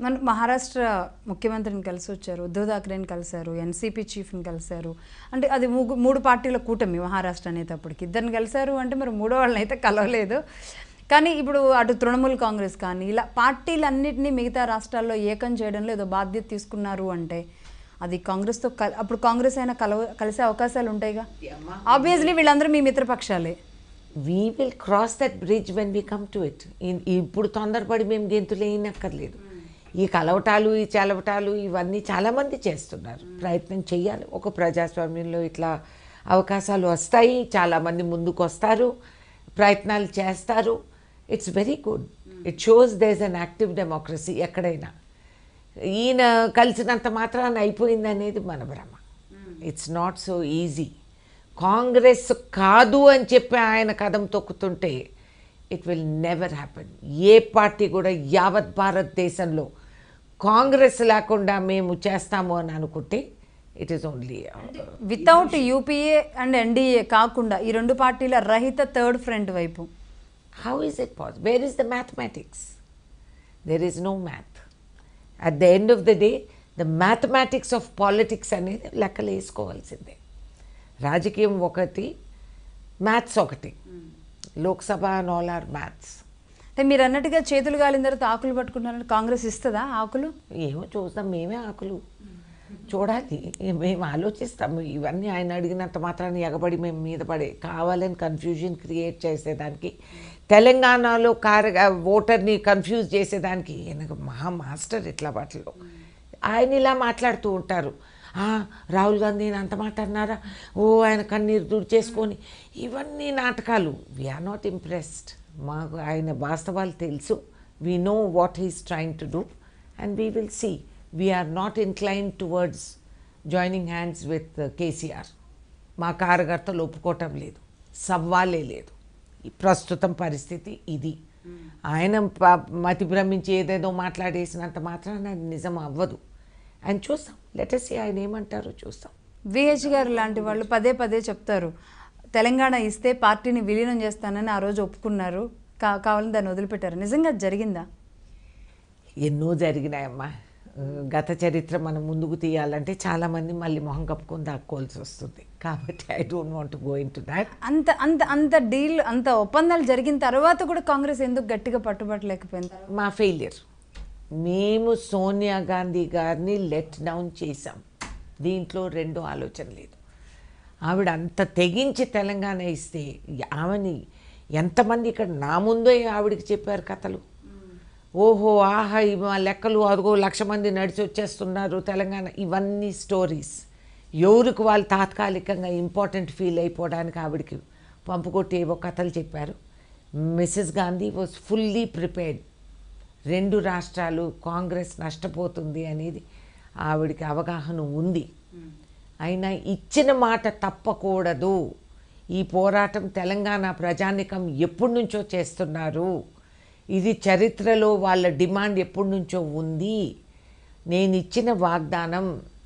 మన మహారాష్ట్ర ముఖ్యమంత్రిని కలిసి వచ్చారు ఉద్ధవ్ థాక్రేని కలిశారు ఎన్సీపీ చీఫ్ని కలిశారు అంటే అది ముగ్గు మూడు పార్టీల కూటమి మహారాష్ట్ర అనేటప్పటికి ఇద్దరిని కలిశారు అంటే మరి మూడో వాళ్ళని అయితే కలవలేదు కానీ ఇప్పుడు అటు తృణమూల్ కాంగ్రెస్ కానీ ఇలా పార్టీలన్నింటినీ మిగతా రాష్ట్రాల్లో ఏకం చేయడంలో ఏదో బాధ్యత తీసుకున్నారు అంటే అది కాంగ్రెస్తో కల్ అప్పుడు కాంగ్రెస్ అయినా కలవ కలిసే అవకాశాలు ఉంటాయిగా ఆబ్వియస్లీ వీళ్ళందరూ మీ మిత్రపక్షాలే we will cross that bridge when we come to it ఇప్పుడు తొందరపడి మేము గెంతులు వేయనక్కర్లేదు ఈ కలవటాలు ఈ చలవటాలు ఇవన్నీ చాలామంది చేస్తున్నారు ప్రయత్నం చేయాలి ఒక ప్రజాస్వామ్యంలో ఇట్లా అవకాశాలు వస్తాయి చాలామంది ముందుకు వస్తారు ప్రయత్నాలు చేస్తారు it's very good it shows there's an active democracy ఎక్కడైనా ఈయన కలిసినంత మాత్రాన అయిపోయింది అనేది మన భ్రమ it's not so easy Congress కాదు అని చెప్పి ఆయన కదం తొక్కుతుంటే ఇట్ విల్ నెవర్ హ్యాపెన్ ఏ పార్టీ కూడా యావత్ భారతదేశంలో కాంగ్రెస్ లేకుండా మేము చేస్తాము అని అనుకుంటే it is only without UPA and NDA కాకుండా ఈ రెండు పార్టీల రహిత థర్డ్ ఫ్రంట్ వైపు how is it possible where is the mathematics there is no math at the end of the day the mathematics of politics అనేది లెక్కలు వేసుకోవాల్సిందే రాజకీయం ఒకటి మ్యాథ్స్ ఒకటి Lok Sabha and all are maths అంటే మీరు అన్నట్టుగా చేతులు కాలిన తర్వాత ఆకులు పట్టుకుంటున్నారంటే కాంగ్రెస్ ఇస్తుందా ఆకులు ఏమో చూస్తాం మేమే ఆకులు చూడాలి మేము ఆలోచిస్తాము ఇవన్నీ ఆయన అడిగినంత మాత్రాన్ని ఎగబడి మేము మీద పడే కావాలని కన్ఫ్యూజన్ క్రియేట్ చేసేదానికి తెలంగాణలో కార ఓటర్ని కన్ఫ్యూజ్ చేసేదానికి ఈయన మహా మాస్టర్ ఇట్లా వాటిలో ఆయన ఇలా మాట్లాడుతూ ఉంటారు "ఆ, రాహుల్ గాంధీని అంత మాట అన్నారా ఓ ఆయన కన్నీరు దుడిచేసుకొని ఇవన్నీ నాటకాలు వీఆర్ నాట్ ఇంప్రెస్డ్ మాకు ఆయన వాస్తవాలు తెలుసు we know what he's trying to do and we will see we're not incline towards joining hands with KCR మా కార్యకర్తలు ఒప్పుకోవటం లేదు సవ్వాలే లేదు ఈ ప్రస్తుతం పరిస్థితి ఇది ఆయన ప- మతి భ్రమించి ఏదేదో మాట్లాడేసినంత మాత్రాన అది నిజం అవ్వదు ఆయన చూస్తాం లెటర్స్ ఆయన ఏమంటారో చూస్తాం విహెచ్ గారు లాంటి వాళ్ళు పదే పదే చెప్తారు తెలంగాణ ఇస్తే పార్టీని విలీనం చేస్తానని ఆ రోజు ఒప్పుకున్నారు కా కావాలని దాన్ని వదిలిపెట్టారు నిజంగా అది జరిగిందా ఎన్నో జరిగినాయమ్మా ఆ, గత చరిత్ర మనం ముందుకు తీయాలంటే చాలామంది మళ్ళీ మొహం కప్పుకొని దాక్కోవాల్సి వస్తుంది కాబట్టి I don't want go into that అంత అంత అంత డీల్ అంత ఒప్పందాలు జరిగిన తర్వాత కూడా కాంగ్రెస్ ఎందుకు గట్టిగా పట్టుబట్టలేకపోయింది మా ఫెయిలియర్ మేము సోనియా గాంధీ గారిని లెట్ డౌన్ చేశాం దీంట్లో రెండు ఆలోచన లేదు ఆవిడ అంత తెగించి తెలంగాణ ఇస్తే ఆమెని ఎంతమంది ఇక్కడ నా ముందే ఆవిడకి చెప్పారు కథలు ఓహో ఆహా ఇవి మా లెక్కలు అదిగో లక్ష మంది నడిచి వచ్చేస్తున్నారు తెలంగాణ ఇవన్నీ స్టోరీస్ ఎవరికి వాళ్ళు తాత్కాలికంగా ఇంపార్టెంట్ ఫీల్ అయిపోవడానికి ఆవిడకి పంపుకొట్టి ఏవో కథలు చెప్పారు Mrs Gandhi was fully prepared రెండు రాష్ట్రాలు కాంగ్రెస్ నష్టపోతుంది అనేది ఆవిడకి అవగాహన ఉంది అయినా ఇచ్చిన మాట తప్పకూడదు ఈ పోరాటం తెలంగాణ ప్రజానికం ఎప్పటి నుంచో చేస్తున్నారు ఇది చరిత్రలో వాళ్ళ డిమాండ్ ఎప్పటి నుంచో ఉంది నేను ఇచ్చిన వాగ్దానం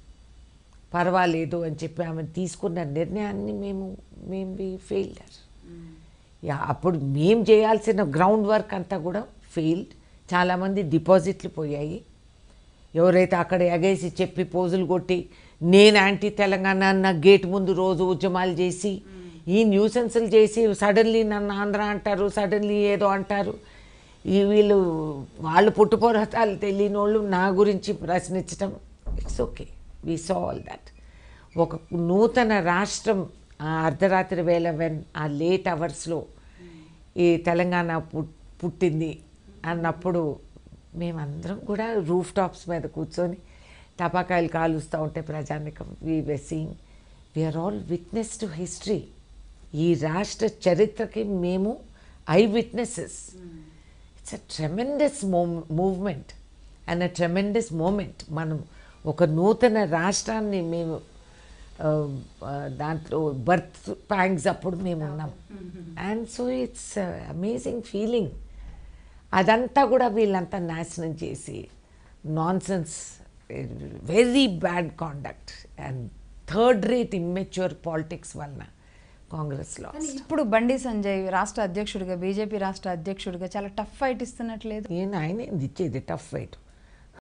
పర్వాలేదు అని చెప్పి ఆమె తీసుకున్న నిర్ణయాన్ని మేము మేము వి ఫెయిల్డర్ యా అప్పుడు మేము చేయాల్సిన గ్రౌండ్ వర్క్ అంతా కూడా ఫెయిల్డ్ చాలామంది డిపాజిట్లు పోయాయి ఎవరైతే అక్కడ ఎగేసి చెప్పి పోజులు కొట్టి నేను యాంటీ తెలంగాణ అన్న గేట్ ముందు రోజు ఉద్యమాలు చేసి ఈ న్యూసెన్స్లు చేసి సడన్లీ నన్ను ఆంధ్ర అంటారు సడన్లీ ఏదో అంటారు ఈ వీళ్ళు వాళ్ళు పుట్టుపోరాటాలు తెలియని వాళ్ళు నా గురించి ప్రశ్నించడం it's okay we saw all that ఒక నూతన రాష్ట్రం ఆ అర్ధరాత్రి వేళ వెన్ ఆ లేట్ అవర్స్లో ఈ తెలంగాణ పుట్ పుట్టింది అన్నప్పుడు మేమందరం కూడా రూఫ్ టాప్స్ మీద కూర్చొని టపాకాయలు కాలుస్తూ ఉంటే ప్రజానికం we were seeing we're all witness to history ఈ రాష్ట్ర చరిత్రకి మేము I witnesses it's a tremendous movement and a tremendous moment మనం ఒక నూతన రాష్ట్రాన్ని మేము ఆ, ఆ, దాంట్లో బర్త్ ప్యాంగ్స్ అప్పుడు మేము ఉన్నాం and so it's amazing feeling అదంతా కూడా వీళ్ళంతా నాశనం చేసి nonsense very bad conduct and third rate immature politics వలన కాంగ్రెస్లో ఇప్పుడు బండి సంజయ్ రాష్ట్ర అధ్యక్షుడిగా బీజేపీ రాష్ట్ర అధ్యక్షుడిగా చాలా టఫ్ ఫైట్ ఇస్తున్నట్లేదు నేను ఆయన ఇచ్చేది టఫ్ ఫైట్